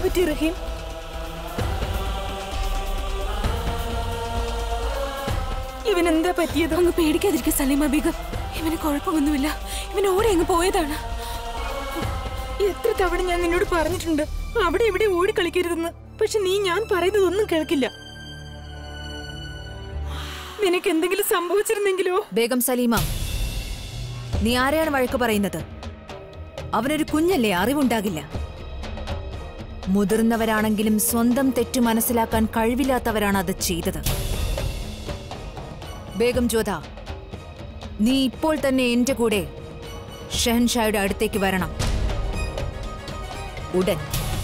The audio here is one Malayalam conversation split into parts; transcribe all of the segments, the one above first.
പറ്റി റഹീം ഇവൻ എന്താ പറ്റിയത് അങ്ങ് പേടിക്കാതിരിക്കുക സലീമ ബീഗം ഇവന് കുഴപ്പമൊന്നുമില്ല ഇവൻ ഓടി അങ്ങ് പോയതാണ് എത്ര തവണ ഞാൻ നിന്നോട് പറഞ്ഞിട്ടുണ്ട് അവിടെ ഇവിടെ ഓടി കളിക്കരുതെന്ന് പക്ഷെ നീ ഞാൻ പറയുന്നതൊന്നും കേൾക്കില്ല നിനക്ക് എന്തെങ്കിലും സംഭവിച്ചിരുന്നെങ്കിലോ ബേഗം സലീമ നീ ആരെയാണ് വഴക്ക് പറയുന്നത് അവനൊരു കുഞ്ഞല്ലേ അറിവുണ്ടാകില്ല മുതിർന്നവരാണെങ്കിലും സ്വന്തം തെറ്റു മനസ്സിലാക്കാൻ കഴിവില്ലാത്തവരാണ് അത് ചെയ്തത് ബേഗം ജ്യോത നീ ഇപ്പോൾ തന്നെ എന്റെ കൂടെ ഷെഹൻഷായുടെ അടുത്തേക്ക് വരണം ഉടൻ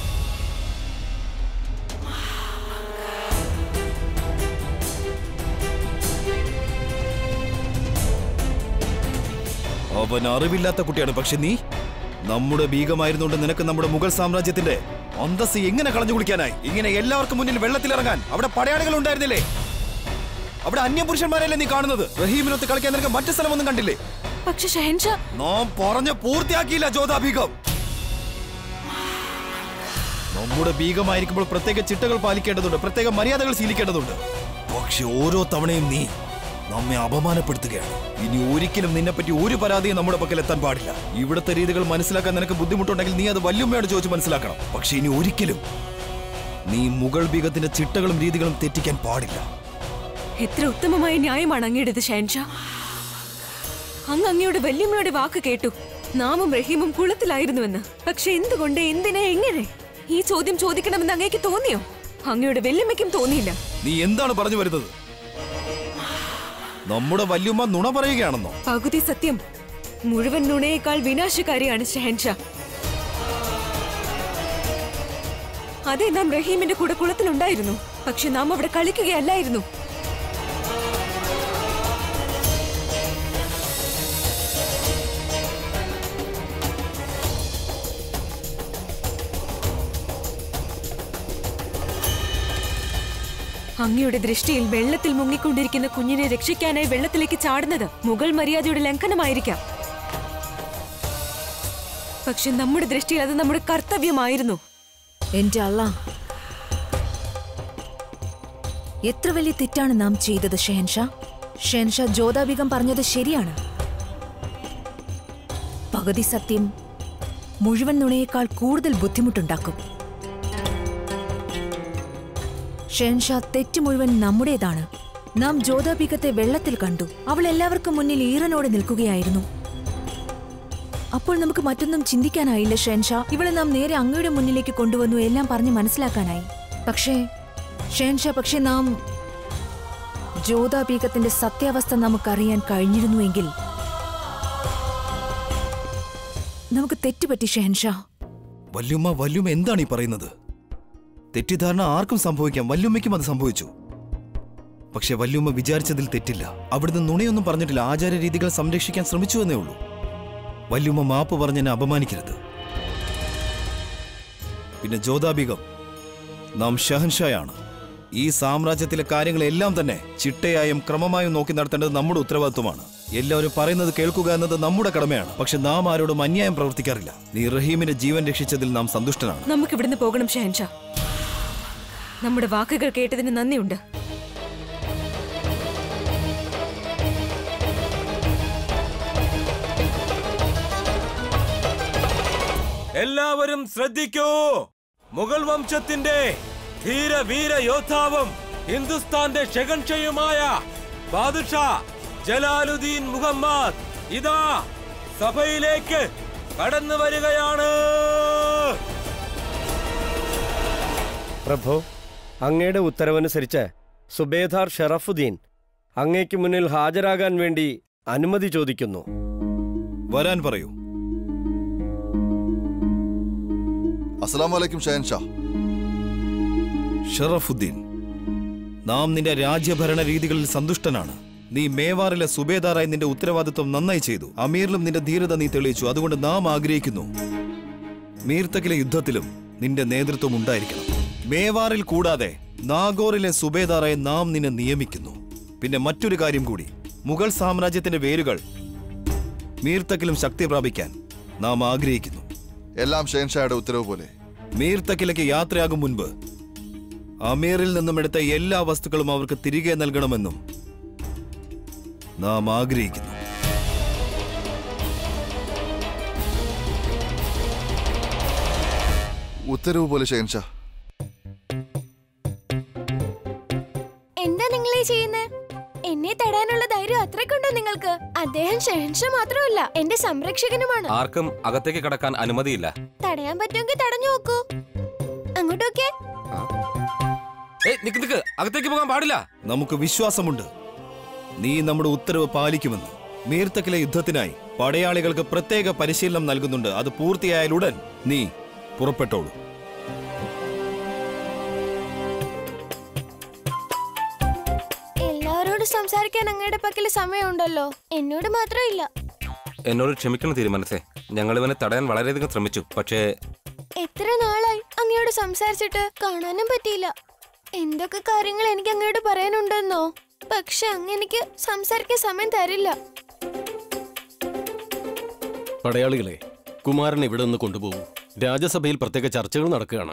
അവൻ അറിവില്ലാത്ത കുട്ടിയാണ് പക്ഷെ നീ നമ്മുടെ ബീഗമായിരുന്നുകൊണ്ട് നിനക്ക് നമ്മുടെ മുഗൾ സാമ്രാജ്യത്തിന്റെ അന്തസ് എങ്ങനെ കളഞ്ഞു കുളിക്കാനായി ഇങ്ങനെ എല്ലാവർക്കും മുന്നിൽ വെള്ളത്തിലിറങ്ങാൻ അവിടെ പടയാളികൾ ഉണ്ടായിരുന്നില്ലേ അവിടെ അന്യപുരുഷന്മാരല്ലേ നീ കാണുന്നത് റഹീമിനൊത്ത് കളിക്കാൻ നിനക്ക് മറ്റു സ്ഥലമൊന്നും കണ്ടില്ലേ പക്ഷെ ഷഹൻഷാ നാം പറഞ്ഞ് പൂർത്തിയാക്കിയില്ല ജ്യോതാ ബീഗം നമ്മുടെ ബീഗമായിരിക്കുമ്പോൾ പ്രത്യേക ചിട്ടകൾ പാലിക്കേണ്ടതുണ്ട് പ്രത്യേക മര്യാദകൾ ശീലിക്കേണ്ടതുണ്ട് പക്ഷെ ഓരോ തവണയും നീ നമ്മെ അപമാനപ്പെടുത്തുകയാണ് ഇനി ഒരിക്കലും നിന്നെപ്പറ്റി ഒരു പരാതിയും നമ്മുടെ പക്കൽ എത്താൻ പാടില്ല ഇവിടുത്തെ രീതികൾ മനസ്സിലാക്കാൻ നിനക്ക് ബുദ്ധിമുട്ടുണ്ടെങ്കിൽ നീ അത് വല്യമ്മയോട് ചോദിച്ച് മനസ്സിലാക്കണം പക്ഷെ ഇനി ഒരിക്കലും നീ മുഗൾ ബീഗത്തിന്റെ ചിട്ടകളും രീതികളും തെറ്റിക്കാൻ പാടില്ല എത്ര ഉത്തമമായ ന്യായമാണ് അങ്ങയുടേത് ഷഹൻഷാ അങ്ങ് അങ്ങയുടെ വല്യമ്മയുടെ വാക്ക് കേട്ടു നാമും റഹീമും കുളത്തിലായിരുന്നുവെന്ന് പക്ഷെ എന്തുകൊണ്ട് എന്തിനെ എങ്ങനെ ഈ ചോദ്യം ചോദിക്കണമെന്ന് അങ്ങേക്ക് തോന്നിയോ അങ്ങയുടെ വല്യമ്മയ്ക്കും തോന്നിയില്ല നീ എന്താണ് പറഞ്ഞു വരുന്നത് നമ്മുടെ വല്യമ്മ നുണ പറയുകയാണെന്നോ പകുതി സത്യം മുഴുവൻ നുണയേക്കാൾ വിനാശകാരിയാണ് ഷഹൻഷാ അതെ നാം റഹീമിന്റെ കൂടെ കുളത്തിലുണ്ടായിരുന്നു പക്ഷെ നാം അവിടെ കളിക്കുകയല്ലായിരുന്നു അങ്ങയുടെ ദൃഷ്ടിയിൽ വെള്ളത്തിൽ മുങ്ങിക്കൊണ്ടിരിക്കുന്ന കുഞ്ഞിനെ രക്ഷിക്കാനായി വെള്ളത്തിലേക്ക് ചാടുന്നത് മുഗൾ മര്യാദയുടെ ലംഘനമായിരിക്കാം പക്ഷെ നമ്മുടെ ദൃഷ്ടിയിൽ അത് നമ്മുടെ കർത്തവ്യമായിരുന്നു എന്റെ അല്ല എത്ര വലിയ തെറ്റാണ് നാം ചെയ്തത് ഷെഹൻഷാ ഷെഹൻഷാ ജ്യോതാബികം പറഞ്ഞത് ശരിയാണ് പകുതി സത്യം മുഴുവൻ നുണയേക്കാൾ കൂടുതൽ ബുദ്ധിമുട്ടുണ്ടാക്കും ഷെഹൻഷാ തെറ്റ് മുഴുവൻ നമ്മുടേതാണ് നാം ജ്യോതാബികത്തെ വെള്ളത്തിൽ കണ്ടു അവൾ എല്ലാവർക്കും മുന്നിൽ ഈറനോടെ നിൽക്കുകയായിരുന്നു അപ്പോൾ നമുക്ക് മറ്റൊന്നും ചിന്തിക്കാനായില്ല ഷെൻഷാ ഇവളെ നാം നേരെ അങ്ങയുടെ മുന്നിലേക്ക് കൊണ്ടുവന്നു എല്ലാം പറഞ്ഞ് മനസ്സിലാക്കാനായി പക്ഷേ ഷെൻഷാ പക്ഷെ നാം ജ്യോതാപീകത്തിന്റെ സത്യാവസ്ഥ നമുക്കറിയാൻ കഴിഞ്ഞിരുന്നുവെങ്കിൽ നമുക്ക് തെറ്റുപറ്റി ഷെഹൻഷാ വല്യുമ്മ വല്യുമ്മ എന്താണ് ഈ പറയുന്നത് തെറ്റിദ്ധാരണ ആർക്കും സംഭവിക്കാം വല്യുമ്മയ്ക്കും അത് സംഭവിച്ചു പക്ഷെ വല്യുമ്മ വിചാരിച്ചതിൽ തെറ്റില്ല അവിടുന്ന് നുണയൊന്നും പറഞ്ഞിട്ടില്ല ആചാര രീതികൾ സംരക്ഷിക്കാൻ ശ്രമിച്ചു എന്നേ ഉള്ളൂ വല്യുമ്മ മാപ്പ് പറഞ്ഞ് എന്നെ അപമാനിക്കരുത് പിന്നെ ജ്യോതാബികം നാം ഷഹൻഷായാണ് ഈ സാമ്രാജ്യത്തിലെ കാര്യങ്ങളെല്ലാം തന്നെ ചിട്ടയായും ക്രമമായും നോക്കി നടത്തേണ്ടത് നമ്മുടെ ഉത്തരവാദിത്വമാണ് എല്ലാവരും പറയുന്നത് കേൾക്കുക എന്നത് നമ്മുടെ കടമയാണ് പക്ഷെ നാം ആരോടും അന്യായം പ്രവർത്തിക്കാറില്ല നീ റഹീമിന്റെ ജീവൻ രക്ഷിച്ചതിൽ നാം സന്തുഷ്ടനാണ് നമുക്ക് ഇവിടുന്ന് പോകണം ഷഹൻഷാ നമ്മുടെ വാക്കുകൾ കേട്ടതിന് നന്ദിയുണ്ട് എല്ലാവരും ശ്രദ്ധിക്കൂ മുഗൾ വംശത്തിന്റെ ധീര വീര യോദ്ധാവും ഹിന്ദുസ്ഥാന്റെ ഷെഗൻഷയുമായ ബാദുഷാ ജലാലുദ്ദീൻ മുഹമ്മദ് ഇതാ സഭയിലേക്ക് കടന്നു വരികയാണ് പ്രഭു അങ്ങയുടെ ഉത്തരവനുസരിച്ച് സുബേദാർ ഷറഫുദ്ദീൻ അങ്ങയ്ക്ക് മുന്നിൽ ഹാജരാകാൻ വേണ്ടി അനുമതി ചോദിക്കുന്നു വരാൻ പറയൂ അസ്സലാമു അലൈക്കും ഷഹൻ ഷാ ഷറഫുദ്ദീൻ നാം നിന്റെ രാജ്യഭരണ രീതികളിൽ സന്തുഷ്ടനാണ് നീ മേവാറിലെ സുബേദാറായി നിന്റെ ഉത്തരവാദിത്വം നന്നായി ചെയ്തു അമീറിലും നിന്റെ ധീരത നീ തെളിയിച്ചു അതുകൊണ്ട് നാം ആഗ്രഹിക്കുന്നു മീർത്തക്കിലെ യുദ്ധത്തിലും നിന്റെ നേതൃത്വം ഉണ്ടായിരിക്കണം മേവാറിൽ കൂടാതെ നാഗോറിലെ സുബേദാറായി നാം നിന്നെ നിയമിക്കുന്നു പിന്നെ മറ്റൊരു കാര്യം കൂടി മുഗൾ സാമ്രാജ്യത്തിന്റെ വേരുകൾ മീർത്തക്കിലും ശക്തി പ്രാപിക്കാൻ നാം ആഗ്രഹിക്കുന്നു എല്ലാം ഷഹൻ ഷായുടെ ഉത്തരവ് പോലെ മീർത്തക്കിലേക്ക് യാത്രയാകും മുൻപ് അമീറിൽ നിന്നും എടുത്ത എല്ലാ വസ്തുക്കളും അവർക്ക് തിരികെ നൽകണമെന്നും നാം ആഗ്രഹിക്കുന്നു ഉത്തരവ് പോലെ ഷെഹൻഷാ എന്താ നിങ്ങൾ ഈ ചെയ്യുന്നത് എന്നെ തടയാനുള്ള ധൈര്യം അത്രക്കുണ്ടോ നിങ്ങൾക്ക് അദ്ദേഹം ഷെഹൻഷ മാത്രമല്ല എന്റെ സംരക്ഷകനുമാണ് ആർക്കും അകത്തേക്ക് കടക്കാൻ അനുമതിയില്ല തടയാൻ പറ്റുമെങ്കിൽ തടഞ്ഞു നോക്കൂ അങ്ങോട്ടൊക്കെ ഏയ് നിക്ക് നിക്ക് അകത്തേക്ക് പോകാൻ പാടില്ല നമുക്ക് വിശ്വാസമുണ്ട് നീ നമ്മുടെ ഉത്തരവ് പാലിക്കുമെന്ന് മീർത്തക്കിലെ യുദ്ധത്തിനായി പടയാളികൾക്ക് പ്രത്യേക പരിശീലനം നൽകുന്നുണ്ട് അത് പൂർത്തിയായാലുടൻ നീ പുറപ്പെട്ടോളൂ എല്ലാവരോടും സംസാരിക്കാൻ അങ്ങയുടെ പക്കൽ സമയമുണ്ടല്ലോ എന്നോട് മാത്രമില്ല എന്നോട് ക്ഷമിക്കണം തീരുമാനത്തെ ഞങ്ങൾ ഇവനെ തടയാൻ വളരെയധികം ശ്രമിച്ചു പക്ഷേ എത്ര നാളായി അങ്ങയോട് സംസാരിച്ചിട്ട് കാണാനും പറ്റിയില്ല എന്തൊക്കെ കാര്യങ്ങൾ എനിക്ക് അങ്ങയോട് പറയാനുണ്ടെന്നോ പക്ഷെ അങ്ങ് എനിക്ക് സംസാരിക്കാൻ സമയം തരില്ല പടയാളികളെ കുമാരൻ ഇവിടെ നിന്ന് കൊണ്ടുപോകൂ രാജ്യസഭയിൽ പ്രത്യേക ചർച്ചകൾ നടക്കുകയാണ്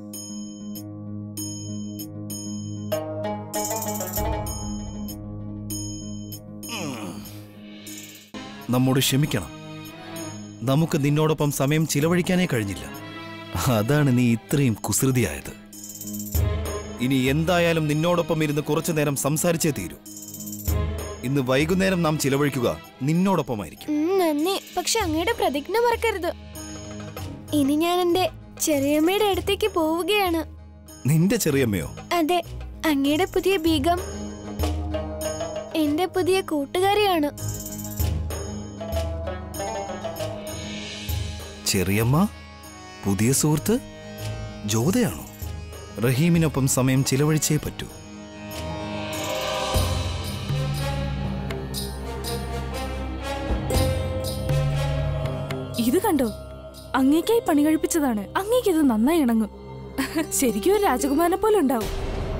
നമ്മോട് ക്ഷമിക്കണം നമുക്ക് നിന്നോടൊപ്പം സമയം ചിലവഴിക്കാനേ കഴിഞ്ഞില്ല അതാണ് നീ ഇത്രയും കുസൃതിയായത് ഇനി എന്തായാലും നിന്നോടൊപ്പം ഇരുന്ന് കുറച്ചു നേരം സംസാരിച്ചേ തീരൂ ഇന്ന് വൈകുന്നേരം നാം ചിലവഴിക്കുക നിന്നോടൊപ്പമായിരിക്കും ഉം, നന്ദി പക്ഷെ അങ്ങയുടെ പ്രതിജ്ഞ മറക്കരുത് ഇനി ഞാൻ എന്റെ ചെറിയമ്മയുടെ അടുത്തേക്ക് പോവുകയാണ് നിന്റെ ചെറിയമ്മയോ അതെ അങ്ങയുടെ പുതിയ ബീഗം എന്റെ പുതിയ കൂട്ടുകാരിയാണ് ചെറിയമ്മ പുതിയ സുഹൃത്ത് ജോതയാണോ റഹീമിനൊപ്പം സമയം ചിലവഴിച്ചേ പറ്റൂ ഇത് കണ്ടോ അങ്ങേക്കായി പണി കഴിപ്പിച്ചതാണ് അങ്ങേക്ക് ഇത് നന്നായി ഇണങ്ങും ശരിക്കും ഒരു രാജകുമാരനെ പോലെ ഉണ്ടാവും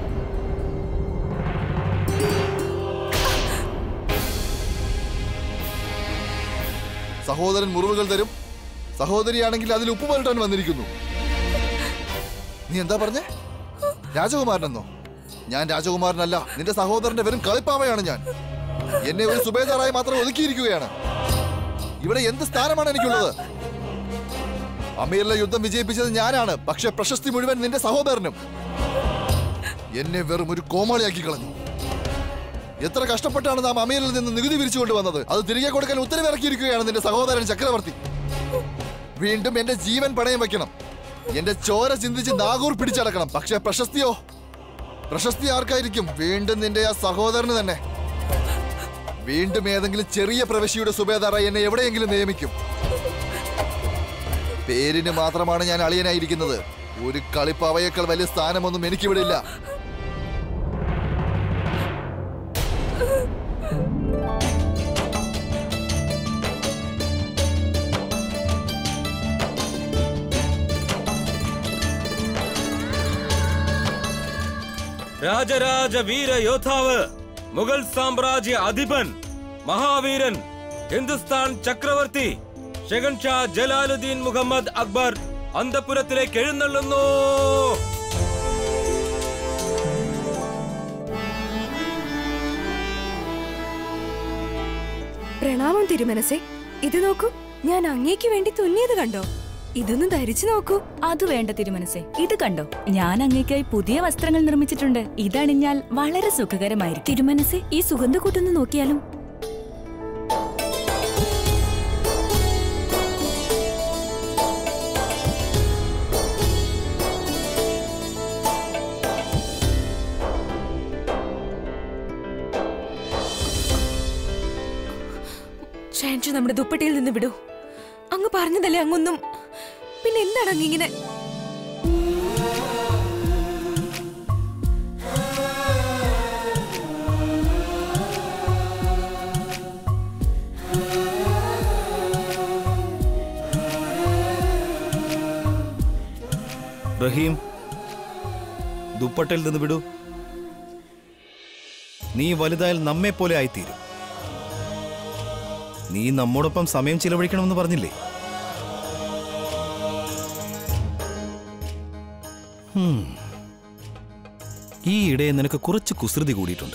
സഹോദരൻ മുറിവുകൾ തരും സഹോദരിയാണെങ്കിൽ അതിൽ ഉപ്പ് പുരട്ടാൻ വന്നിരിക്കുന്നു നീ എന്താ പറഞ്ഞേ രാജകുമാരനെന്നോ ഞാൻ രാജകുമാരനല്ല നിന്റെ സഹോദരന്റെ വെറും കളിപ്പാവയാണ് ഞാൻ എന്നെ ഒരു സുബേദാറായി മാത്രം ഒതുക്കിയിരിക്കുകയാണ് ഇവിടെ എന്ത് സ്ഥാനമാണ് എനിക്കുള്ളത് അമീറിലെ യുദ്ധം വിജയിപ്പിച്ചത് ഞാനാണ് പക്ഷെ പ്രശസ്തി മുഴുവൻ നിന്റെ സഹോദരനും എന്നെ വെറും ഒരു കോമാളിയാക്കി കളഞ്ഞു എത്ര കഷ്ടപ്പെട്ടാണ് നാം അമീറിൽ നിന്ന് നികുതി പിരിച്ചുകൊണ്ട് വന്നത് അത് തിരികെ കൊടുക്കാൻ ഉത്തരവിറക്കിയിരിക്കുകയാണ് നിന്റെ സഹോദരൻ ചക്രവർത്തി വീണ്ടും എന്റെ ജീവൻ പണയം വെക്കണം എന്റെ ചോര ചിന്തിച്ച് നാഗൂർ പിടിച്ചടക്കണം പക്ഷെ പ്രശസ്തിയോ പ്രശസ്തി ആർക്കായിരിക്കും വീണ്ടും നിന്റെ ആ സഹോദരന് തന്നെ വീണ്ടും ഏതെങ്കിലും ചെറിയ പ്രവിശ്യയുടെ സുബേദാറായി എന്നെ എവിടെയെങ്കിലും നിയമിക്കും പേരിന് മാത്രമാണ് ഞാൻ അളിയനായിരിക്കുന്നത് ഒരു കളിപ്പാവയേക്കാൾ വലിയ സ്ഥാനമൊന്നും എനിക്കിവിടെ ഇല്ല രാജരാജ വീര യോദ്ധാവ് മുഗൾ സാമ്രാജ്യ അധിപൻ മഹാവീരൻ ഹിന്ദുസ്ഥാൻ ചക്രവർത്തി ഷെഹൻഷാ ജലാലുദ്ദീൻ മുഹമ്മദ് അക്ബർ അന്തപുരത്തിലേക്ക് എഴുന്നള്ളുന്നു പ്രണാമം തിരുമനസേ ഇത് നോക്കൂ ഞാൻ അങ്ങേക്ക് വേണ്ടി തുന്നിയത് കണ്ടോ ഇതൊന്ന് ധരിച്ചു നോക്കൂ അത് വേണ്ട തിരുമനസേ ഇത് കണ്ടോ ഞാൻ അങ്ങേക്കായി പുതിയ വസ്ത്രങ്ങൾ നിർമ്മിച്ചിട്ടുണ്ട് ഇതണിഞ്ഞാൽ വളരെ സുഖകരമായിരിക്കും തിരുമനസേ ഈ സുഗന്ധക്കൂട്ടൊന്ന് നോക്കിയാലും ഷാൻഷു നമ്മുടെ ദുപ്പട്ടയിൽ നിന്ന് വിടൂ അങ്ങ് പറഞ്ഞതല്ലേ അങ്ങൊന്നും പിന്നെ എന്താണ് അങ്ങിങ്ങനെ റഹീം ദുപ്പട്ടയിൽ നിന്ന് വിടൂ നീ വലുതായാൽ നമ്മെ പോലെ ആയിത്തീരും നീ നമ്മോടൊപ്പം സമയം ചിലവഴിക്കണമെന്ന് പറഞ്ഞില്ലേ ഹും. ഈ ഇടെ നിനക്ക് കുറച്ച് കുസൃതി കൂടിയിട്ടുണ്ട്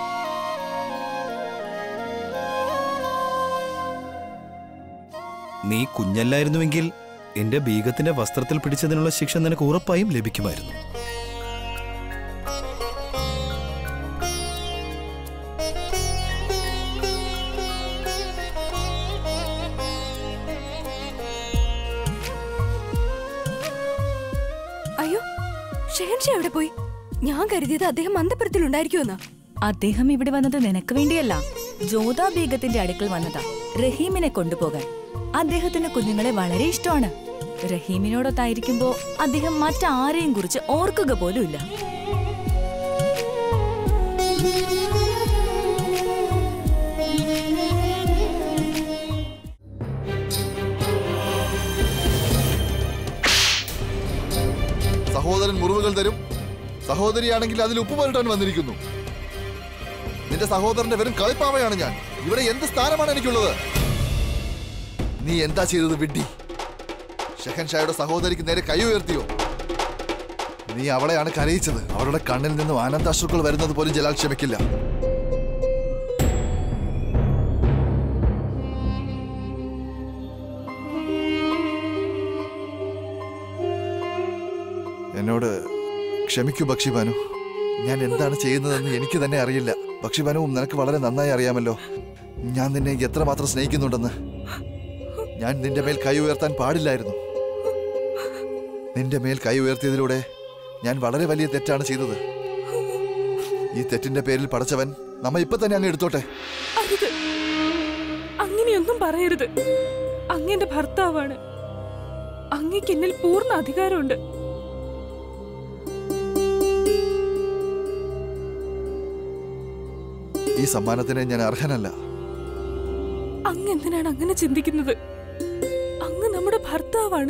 നീ കുഞ്ഞല്ലായിരുന്നുവെങ്കിൽ എന്റെ ബീഗത്തിന്റെ വസ്ത്രത്തിൽ പിടിച്ചതിനുള്ള ശിക്ഷ നിനക്ക് ഉറപ്പായും ലഭിക്കുമായിരുന്നു അയ്യോ ഷെഹൻഷ എവിടെ പോയി ഞാൻ കരുതിയത് അദ്ദേഹം മന്ദപുരത്തിലുണ്ടായിരിക്കുമെന്നാ അദ്ദേഹം ഇവിടെ വന്നത് നിനക്ക് വേണ്ടിയല്ല ജോതാ ബീഗത്തിന്റെ അടുക്കൽ വന്നതാ റഹീമിനെ കൊണ്ടുപോകാൻ അദ്ദേഹത്തിന് കുഞ്ഞുങ്ങളെ വളരെ ഇഷ്ടമാണ് റഹീമിനോടൊത്തായിരിക്കുമ്പോ അദ്ദേഹം മറ്റാരെയും കുറിച്ച് ഓർക്കുക പോലുമില്ല സഹോദരൻ മുറിവുകൾ തരും സഹോദരിയാണെങ്കിൽ അതിൽ ഉപ്പ് പുരട്ടാൻ വന്നിരിക്കുന്നു നിന്റെ സഹോദരന്റെ വെറും കളിപ്പാവയാണ് ഞാൻ ഇവിടെ എന്ത് സ്ഥാനമാണ് എനിക്കുള്ളത് നീ എന്താ ചെയ്തത് വിഡ്ഢി ഷെഹൻഷായുടെ സഹോദരിക്ക് നേരെ കൈ ഉയർത്തിയോ നീ അവളെയാണ് കരയിച്ചത് അവളുടെ കണ്ണിൽ നിന്നും ആനന്ദാശ്രുക്കൾ വരുന്നത് പോലും ജലാൽ ക്ഷമിക്കില്ല എന്നോട് ക്ഷമിക്കൂ ബക്ഷിബാനു ഞാൻ എന്താണ് ചെയ്യുന്നതെന്ന് എനിക്ക് തന്നെ അറിയില്ല ബക്ഷിബാനുവും നിനക്ക് വളരെ നന്നായി അറിയാമല്ലോ ഞാൻ നിന്നെ എത്രമാത്രം സ്നേഹിക്കുന്നുണ്ടെന്ന് ഞാൻ നിന്റെ മേൽ കൈ ഉയർത്താൻ പാടില്ലായിരുന്നു നിന്റെ മേൽ കൈ ഉയർത്തിയതിലൂടെ ഞാൻ വളരെ വലിയ തെറ്റാണ് ചെയ്തത് ഈ തെറ്റിന്റെ പേരിൽ പടച്ചവൻ നമ്മ ഇപ്പൊ തന്നെ അങ്ങ് എടുത്തോട്ടെ അരുത് അങ്ങനെയൊന്നും പറയരുത് അങ്ങെന്റെ ഭർത്താവാണ് അങ്ങയ്ക്ക് എന്നിൽ പൂർണ്ണ അധികാരമുണ്ട് ഈ സമ്മാനത്തിന് ഞാൻ അർഹനല്ല അങ്ങ് എന്തിനാണ് അങ്ങനെ ചിന്തിക്കുന്നത് അങ്ങ് നമ്മുടെ ഭർത്താവാണ്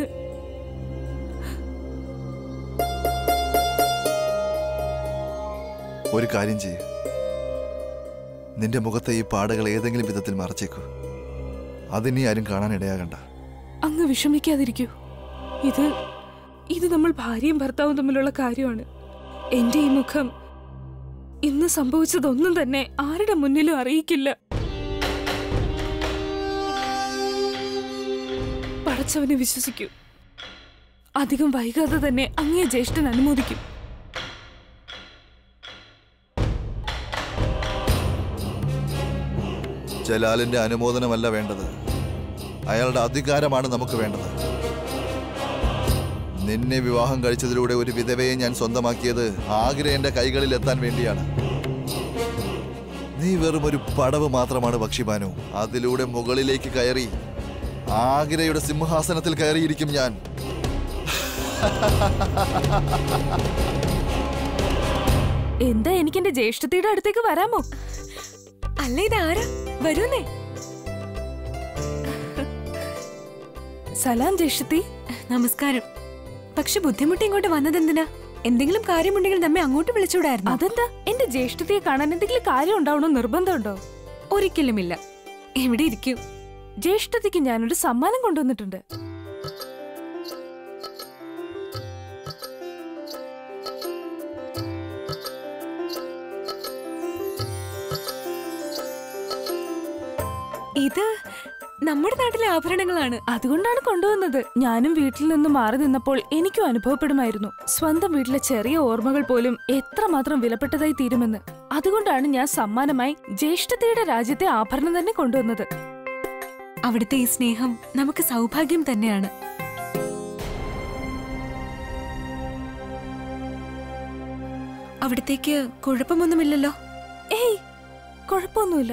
ഒരു കാര്യം ചെയ്യ് നിന്റെ മുഖത്തെ ഈ പാടുകൾ ഏതെങ്കിലും വിധത്തിൽ മറച്ചേക്കൂ അതിനി ആരും കാണാൻ ഇടയാകണ്ട അങ്ങ് വിഷമിക്കാതിരിക്കൂ ഇത് ഇത് നമ്മൾ ഭാര്യയും ഭർത്താവും തമ്മിലുള്ള കാര്യമാണ് എന്റെ ഈ മുഖം ഇന്ന് സംഭവിച്ചതൊന്നും തന്നെ ആരുടെ മുന്നിലും അറിയിക്കില്ല പടച്ചവനെ വിശ്വസിക്കൂ അധികം വൈകാതെ തന്നെ അങ്ങേ ജ്യേഷ്ഠൻ അനുമോദിക്കും ജലാലിന്റെ അനുമോദനമല്ല വേണ്ടത് അയാളുടെ അധികാരമാണ് നമുക്ക് വേണ്ടത് നിന്നെ വിവാഹം കഴിച്ചതിലൂടെ ഒരു വിധവയെ ഞാൻ സ്വന്തമാക്കിയത് ആഗ്ര എന്റെ കൈകളിൽ എത്താൻ വേണ്ടിയാണ് നീ വെറും ഒരു പടവ് മാത്രമാണ് പക്ഷിബാനു അതിലൂടെ മുകളിലേക്ക് കയറി ആഗ്രയുടെ സിംഹാസനത്തിൽ കയറിയിരിക്കും ഞാൻ എന്താ എനിക്ക് എന്റെ ജ്യേഷ്ഠത്തിയുടെ അടുത്തേക്ക് വരാമോ അല്ല ഇത് ആരാ വരൂന്നേ സലാം ജ്യേഷ്ഠത്തി നമസ്കാരം പക്ഷെ ബുദ്ധിമുട്ടി ഇങ്ങോട്ട് വന്നതെന്തിനാ എന്തെങ്കിലും കാര്യമുണ്ടെങ്കിൽ നമ്മെ അങ്ങോട്ട് വിളിച്ചുകൂടായിരുന്നു അതെന്താ എന്റെ ജ്യേഷ്ഠത്തിയെ കാണാൻ എന്തെങ്കിലും കാര്യം ഉണ്ടാവണോ നിർബന്ധമുണ്ടോ ഒരിക്കലുമില്ല എവിടെ ഇരിക്കും ജ്യേഷ്ഠത്തിക്ക് ഞാനൊരു സമ്മാനം കൊണ്ടുവന്നിട്ടുണ്ട് ഇത് നമ്മുടെ നാട്ടിലെ ആഭരണങ്ങളാണ് അതുകൊണ്ടാണ് കൊണ്ടുവന്നത് ഞാനും വീട്ടിൽ നിന്ന് മാറി നിന്നപ്പോൾ എനിക്കും അനുഭവപ്പെടുമായിരുന്നു സ്വന്തം വീട്ടിലെ ചെറിയ ഓർമ്മകൾ പോലും എത്രമാത്രം വിലപ്പെട്ടതായി തീരുമെന്ന് അതുകൊണ്ടാണ് ഞാൻ സമ്മാനമായി ജ്യേഷ്ഠതയുടെ രാജ്യത്തെ ആഭരണം തന്നെ കൊണ്ടുവന്നത് അവിടുത്തെ ഈ സ്നേഹം നമുക്ക് സൗഭാഗ്യം തന്നെയാണ് അവിടത്തേക്ക് കുഴപ്പമൊന്നുമില്ലല്ലോ ഏയ് കുഴപ്പമൊന്നുമില്ല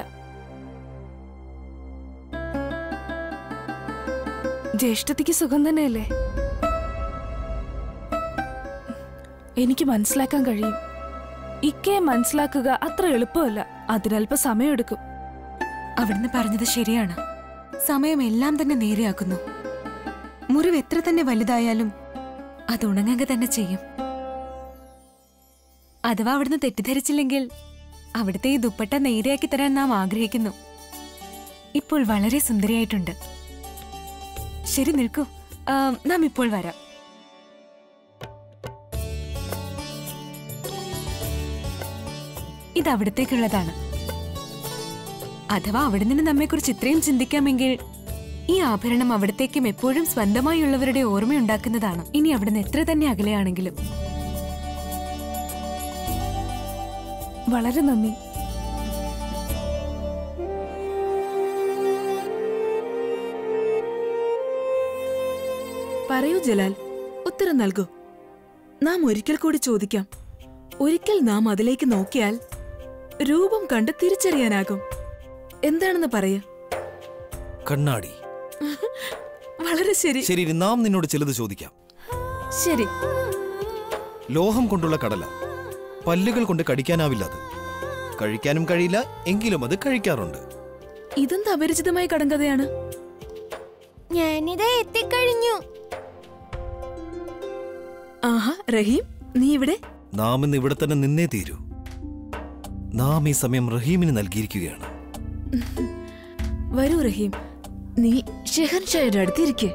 ജ്യേഷ്ഠത്തിക്ക് സുഖം തന്നെയല്ലേ എനിക്ക് മനസ്സിലാക്കാൻ കഴിയും ഇക്കയെ മനസ്സിലാക്കുക അത്ര എളുപ്പമല്ല അതിനല്പ സമയമെടുക്കും അവിടുന്ന് പറഞ്ഞത് ശരിയാണ് സമയം എല്ലാം തന്നെ നേരെയാക്കുന്നു മുറിവ് എത്ര തന്നെ വലുതായാലും അത് ഉണങ്ങുക തന്നെ ചെയ്യും അഥവാ അവിടുന്ന് തെറ്റിദ്ധരിച്ചില്ലെങ്കിൽ അവിടുത്തെ ഈ ദുപ്പട്ട നേരെയാക്കി തരാൻ നാം ആഗ്രഹിക്കുന്നു ഇപ്പോൾ വളരെ സുന്ദരിയായിട്ടുണ്ട് ശരി നിൽക്കൂ ആ, നാം ഇപ്പോൾ വരാം ഇത് അവിടത്തേക്കുള്ളതാണ് അഥവാ അവിടെ നിന്ന് നമ്മെക്കുറിച്ച് ഇത്രയും ചിന്തിക്കാമെങ്കിൽ ഈ ആഭരണം അവിടത്തേക്കും എപ്പോഴും സ്വന്തമായുള്ളവരുടെ ഓർമ്മയുണ്ടാക്കുന്നതാണ് ഇനി അവിടുന്ന് എത്ര തന്നെ അകലെയാണെങ്കിലും വളരെ നന്ദി പറയൂ ജലാൽ ഉത്തരം നൽകൂ നാം ഒരിക്കൽ കൂടി ചോദിക്കാം ഒരിക്കൽ നാം അതിലേക്ക് നോക്കിയാൽ രൂപം കണ്ട് തിരിച്ചറിയാനാകും എന്താണെന്ന് പറയൂ കണ്ണാടി വളരെ ശരി ശരി ഇനി നാം നിന്നോട് ചിലത് ചോദിക്കാം ശരി ലോഹം കൊണ്ടുള്ള കടല പല്ലുകൾ കൊണ്ട് കടിക്കാനാവില്ല അത് കഴിക്കാനും കഴിയില്ല എങ്കിലും അത് കഴിക്കാറുണ്ട് ഇതെന്ത് അപരിചിതമായ കടങ്കഥയാണ് ഞാനിത് എത്തിക്കഴിഞ്ഞു ആഹാ റഹീം നീ ഇവിടെ നാം ഇന്ന് ഇവിടെ തന്നെ നിന്നേ തീരൂ നാം ഈ സമയം റഹീമിന് നൽകിയിരിക്കുകയാണ് വരൂ റഹീം നീ ഷെഹൻഷായുടെ അടുത്തിരിക്കെ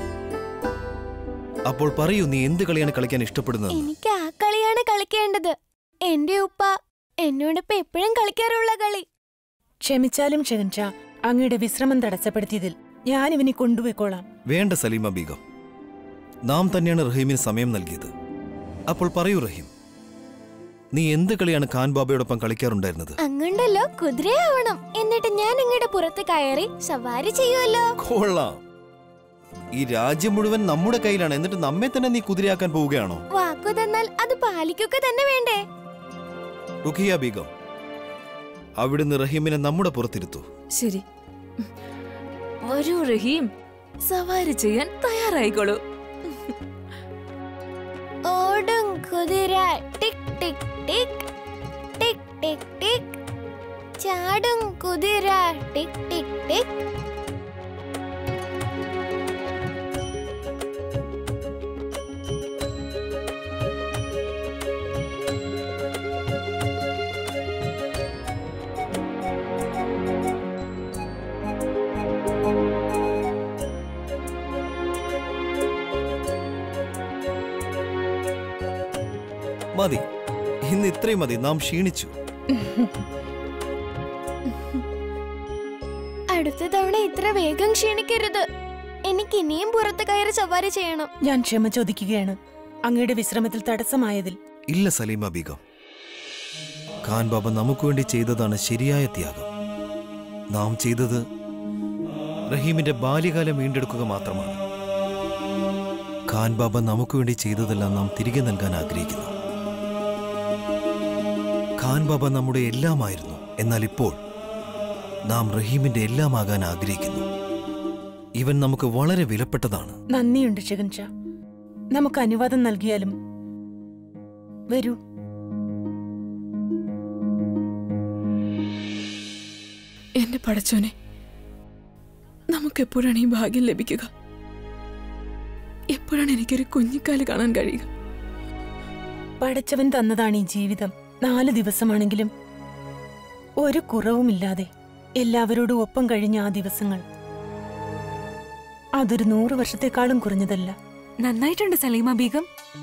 അപ്പോൾ പറയൂ നീ എന്ത് കളിയാണ് കളിക്കാൻ ഇഷ്ടപ്പെടുന്നത് എനിക്ക് ആ കളിയാണ് കളിക്കേണ്ടത് എന്റെ ഉപ്പ എന്നോടൊപ്പം എപ്പോഴും കളിക്കാറുള്ള കളി ക്ഷമിച്ചാലും ഷെഹൻഷാ അങ്ങയുടെ വിശ്രമം തടസ്സപ്പെടുത്തിയതിൽ ഞാൻ ഇവനെ കൊണ്ടുപോയിക്കോളാം വേണ്ട സലീമ ബീഗം നാം തന്നെയാണ് റഹീമിന് സമയം നൽകിയത് അപ്പോൾ പറയൂ റഹീം നീ എന്ത് കളിയാണ് ഖാൻ ബാബയോടൊപ്പം കളിക്കാറുണ്ടായിരുന്നത് അങ്ങുണ്ടല്ലോ കുതിരയാവണം എന്നിട്ട് ഞാൻ അങ്ങയുടെ പുറത്ത് കയറി സവാരി ചെയ്യുമല്ലോ കൊള്ളാം ഈ രാജ്യം മുഴുവൻ നമ്മുടെ കയ്യിലാണ് എന്നിട്ട് നമ്മെ തന്നെ നീ കുതിരയാക്കാൻ പോവുകയാണോ വാക്കു തന്നാൽ അത് പാലിക്കുക തന്നെ വേണ്ടേ റുഖിയ ബീഗം അവിടുന്ന് റഹീമിനെ നമ്മുടെ പുറത്തിരുത്തു ശരി വരൂ റഹീം സവാരി ചെയ്യാൻ തയ്യാറായിക്കോളൂ ഓടും കുതിര ടിക് ടിക് ടിക് ടിക് ടിക് ടിക് ചാടും കുതിര ടിക് ടിക് ടിക് മതി ഇന്ന് ഇത്രയും മതി നാം ക്ഷീണിച്ചു അടുത്ത തവണ ഇത്ര വേഗം ക്ഷീണിക്കരുത് എനിക്ക് ഇനിയും പുറത്ത് കയറി സവാരി ചെയ്യണം ഞാൻ ക്ഷമ ചോദിക്കുകയാണ് അങ്ങയുടെ വിശ്രമത്തിൽ തടസ്സമായതിൽ ഇല്ല സലീമ ബീഗം ഖാൻ ബാബ നമുക്ക് വേണ്ടി ചെയ്തതാണ് ശരിയായ ത്യാഗം നാം ചെയ്തത് റഹീമിന്റെ ബാല്യകാലം വീണ്ടെടുക്കുക മാത്രമാണ് ഖാൻ ബാബ നമുക്ക് വേണ്ടി ചെയ്തതെല്ലാം നാം തിരികെ നൽകാൻ ആഗ്രഹിക്കുന്നു ഖാൻ ബാബ നമ്മുടെ എല്ലാമായിരുന്നു എന്നാൽ ഇപ്പോൾ നാം റഹീമിന്റെ എല്ലാമാകാൻ ആഗ്രഹിക്കുന്നു ഇവൻ നമുക്ക് വളരെ വിലപ്പെട്ടതാണ് നന്ദിയുണ്ട് ഷെഹൻഷാ നമുക്ക് അനുവാദം നൽകിയാലും വരൂ എന്റെ പടച്ചോനെ നമുക്കെപ്പോഴാണ് ഈ ഭാഗ്യം ലഭിക്കുക എപ്പോഴാണ് എനിക്കൊരു കുഞ്ഞിക്കാല് കാണാൻ കഴിയുക പടച്ചവൻ തന്നതാണ് ഈ ജീവിതം നാല് ദിവസമാണെങ്കിലും ഒരു കുറവുമില്ലാതെ എല്ലാവരോടും ഒപ്പം കഴിഞ്ഞ ആ ദിവസങ്ങൾ അതൊരു നൂറ് വർഷത്തെക്കാളും കുറഞ്ഞതല്ല നന്നായിട്ടുണ്ട് സലീമ ബീഗം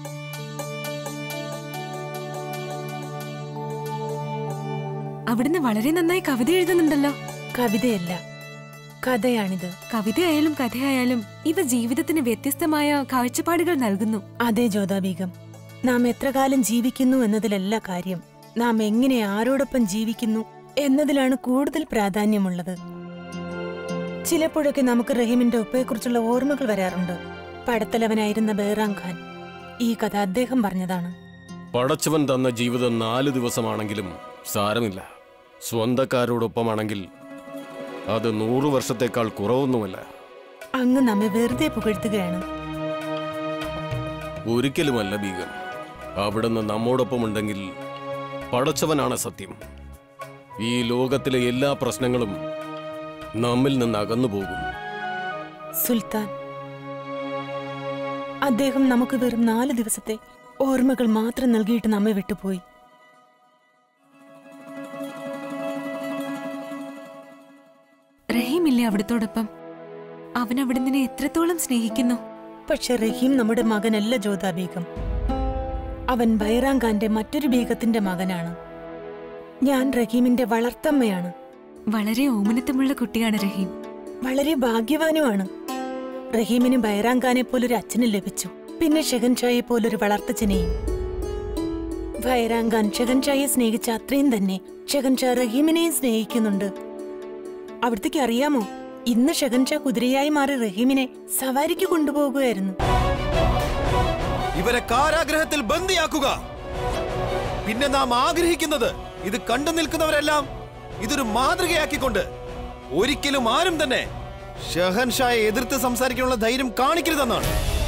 അവിടുന്ന് വളരെ നന്നായി കവിത എഴുതുന്നുണ്ടല്ലോ കവിതയല്ല കഥയാണിത് കവിതയായാലും കഥയായാലും ഇവ ജീവിതത്തിന് വ്യത്യസ്തമായ കാഴ്ചപ്പാടുകൾ നൽകുന്നു അതെ ജ്യോതാ ബീഗം നാം എത്ര കാലം ജീവിക്കുന്നു എന്നതിലല്ല കാര്യം നാം എങ്ങനെ ആരോടൊപ്പം ജീവിക്കുന്നു എന്നതിലാണ് കൂടുതൽ പ്രാധാന്യമുള്ളത് ചിലപ്പോഴൊക്കെ നമുക്ക് റഹീമിന്റെ ഒപ്പയെക്കുറിച്ചുള്ള ഓർമ്മകൾ വരാറുണ്ട് പടത്തലവനായിരുന്ന ബൈറാം ഖാൻ ഈ കഥ അദ്ദേഹം പറഞ്ഞതാണ് പടച്ചവൻ തന്ന ജീവിതം നാല് ദിവസമാണെങ്കിലും സാരമില്ല സ്വന്തക്കാരോടൊപ്പമാണെങ്കിൽ അത് നൂറു വർഷത്തേക്കാൾ കുറവൊന്നുമല്ല അങ്ങ് നമ്മെ വെറുതെ പുകഴ്ത്തുകയാണ് ഒരിക്കലുമല്ല ബീഗം അവിടുന്ന് നമ്മോടൊപ്പമുണ്ടെങ്കിൽ പടച്ചവനാണ് സത്യം ഈ ലോകത്തിലെ എല്ലാ പ്രശ്നങ്ങളും നമ്മിൽ നിന്ന് അകന്നു പോകും സുൽത്താൻ അദ്ദേഹം നമുക്ക് വെറും നാല് ദിവസത്തെ ഓർമ്മകൾ മാത്രം നൽകിയിട്ട് നമ്മെ വിട്ടുപോയി റഹീമില്ലേ അവിടത്തോടൊപ്പം അവൻ അവിടുന്ന് എത്രത്തോളം സ്നേഹിക്കുന്നു പക്ഷെ റഹീം നമ്മുടെ മകനല്ല ജ്യോതാ ബീഗം അവൻ ബൈറാം ഖാന്റെ മറ്റൊരു ബീഗത്തിന്റെ മകനാണ് ഞാൻ റഹീമിന്റെ വളർത്തമ്മയാണ് വളരെ ഓമനത്തമുള്ള കുട്ടിയാണ് റഹീം വളരെ ഭാഗ്യവാനുമാണ് റഹീമിന് ബൈറാങ്കാനെ പോലൊരു അച്ഛനെ ലഭിച്ചു പിന്നെ ഷെഹൻഷായെ പോലൊരു വളർത്തച്ഛനെയും ബൈറാങ്കാൻ ഷെഹൻഷായെ സ്നേഹിച്ച അത്രയും തന്നെ ഷെഹൻഷാ റഹീമിനെയും സ്നേഹിക്കുന്നുണ്ട് അവിടത്തേക്ക് അറിയാമോ ഇന്ന് ഷെഹൻഷാ കുതിരയായി മാറി റഹീമിനെ സവാരിക്ക് കൊണ്ടുപോകുകയായിരുന്നു ഇവരെ കാരാഗ്രഹത്തിൽ ബന്ദിയാക്കുക പിന്നെ നാം ആഗ്രഹിക്കുന്നത് ഇത് കണ്ടു നിൽക്കുന്നവരെല്ലാം ഇതൊരു മാതൃകയാക്കിക്കൊണ്ട് ഒരിക്കലും ആരും തന്നെ ഷഹൻഷായെ എതിർത്ത് സംസാരിക്കാനുള്ള ധൈര്യം കാണിക്കരുതെന്നാണ്